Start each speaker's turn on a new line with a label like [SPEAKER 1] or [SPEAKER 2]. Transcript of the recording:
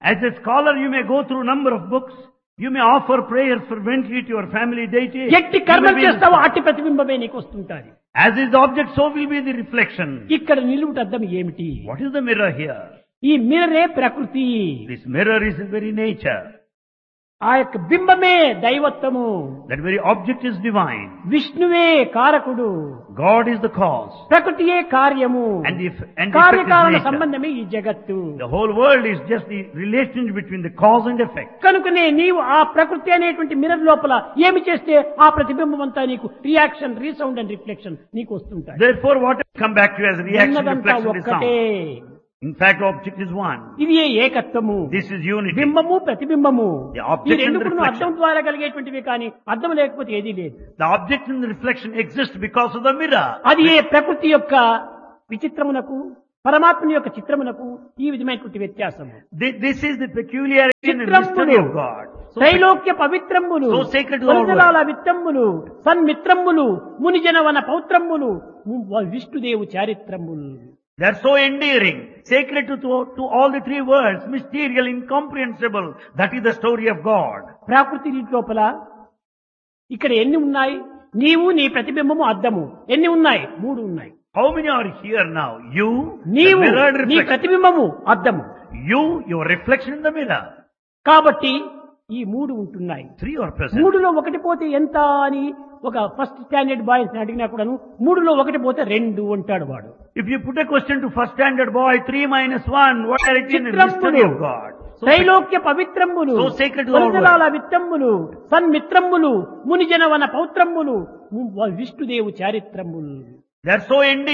[SPEAKER 1] As a scholar, you may go through number of books. You may offer prayers fervently to your family deity.
[SPEAKER 2] ఎట్టి
[SPEAKER 1] You
[SPEAKER 2] కర్మ
[SPEAKER 1] may be-
[SPEAKER 2] చేస్తావో అట్టి ప్రతిబింబమే నీకు వస్తుంటాది
[SPEAKER 1] As is the object, so will be the reflection.
[SPEAKER 2] ఇక్కడ నిలువుట అర్థం ఏమిటి
[SPEAKER 1] What is the mirror here?
[SPEAKER 2] ఈ మిరరే ప్రకృతి
[SPEAKER 1] This mirror is in very nature.
[SPEAKER 2] ఆ యొక్క బింబమే దైవత్వము
[SPEAKER 1] That very object is divine.
[SPEAKER 2] విష్ణువే కారకుడు
[SPEAKER 1] God is the cause.
[SPEAKER 2] ప్రకృతియే కార్యము
[SPEAKER 1] And the, eff- and the effect
[SPEAKER 2] కార్యకారణ
[SPEAKER 1] is nature.
[SPEAKER 2] సంబంధమే ఈ జగత్తు
[SPEAKER 1] The whole world is just the relationship between the cause and effect.
[SPEAKER 2] కనుకనే నీవు ఆ ప్రకృతి అనేటువంటి మిరర్ లోపల ఏమి చేస్తే ఆ ప్రతిబింబం అంతా నీకు రియాక్షన్ రీసౌండ్ అండ్ రిఫ్లెక్షన్ నీకు వస్తుంటాయి
[SPEAKER 1] Therefore, what will come back to you as reaction,
[SPEAKER 2] ఉన్నదంతా
[SPEAKER 1] reflection, is
[SPEAKER 2] ఒక్కటే
[SPEAKER 1] sound. In fact, object is one.
[SPEAKER 2] ఇది ఏ ఏకత్వము
[SPEAKER 1] This is unity.
[SPEAKER 2] బింబము ప్రతిబింబము
[SPEAKER 1] The object
[SPEAKER 2] ఈ రెండు
[SPEAKER 1] and the
[SPEAKER 2] కూడా
[SPEAKER 1] reflection.
[SPEAKER 2] అర్థం ద్వారా కలిగేటువంటివి కానీ అర్థం లేకపోతే ఏదీ లేదు
[SPEAKER 1] The object and the reflection exist because of the mirror.
[SPEAKER 2] అది ఏ ప్రకృతి యొక్క విచిత్రమునకు పరమాత్మని యొక్క చిత్రమునకు ఈ విధమైనటువంటి వ్యత్యాసము
[SPEAKER 1] Thi- This is the peculiarity and the mystery
[SPEAKER 2] చిత్రములు
[SPEAKER 1] of God. So
[SPEAKER 2] త్రైలోక్య పవిత్రములు
[SPEAKER 1] So sacred to all
[SPEAKER 2] తొలిదలాల విత్తమ్ములు సన్మిత్రములు మునిజనవన పౌత్రములు ము- విష్ణుదేవు చారిత్రములు
[SPEAKER 1] They are so endearing, sacred to, to, to all the three words, mysterious, incomprehensible. That is the story of God.
[SPEAKER 2] ప్రాకృతి నీటి లోపల ఇక్కడ ఎన్ని ఉన్నాయి నీవు నీ ప్రతిబింబము అద్దము ఎన్ని ఉన్నాయి మూడు ఉన్నాయి
[SPEAKER 1] How many are here now? You, the
[SPEAKER 2] నీవు
[SPEAKER 1] mirrored
[SPEAKER 2] నీ
[SPEAKER 1] reflection.
[SPEAKER 2] ప్రతిబింబము అద్దము
[SPEAKER 1] You, your reflection in the mirror.
[SPEAKER 2] కాబట్టి ఈ మూడు ఉంటున్నాయి
[SPEAKER 1] Three are present.
[SPEAKER 2] మూడులో ఒకటి పోతే ఎంత అని ఒక ఫస్ట్ స్టాండర్డ్ బాయ్స్ అడిగినా కూడాను మూడులో ఒకటి పోతే రెండు అంటాడు వాడు
[SPEAKER 1] If you put a question to first standard boy, three minus one, what are it in the
[SPEAKER 2] చిత్రములు
[SPEAKER 1] mystery of God? So
[SPEAKER 2] త్రైలోక్య పవిత్రములు
[SPEAKER 1] So sacred to all
[SPEAKER 2] తొలిదలాల విత్తమ్ములు సన్మిత్రములు మునిజనవన పౌత్రములు ము- విష్ణుదేవు చారిత్రములు
[SPEAKER 1] they are so endearing.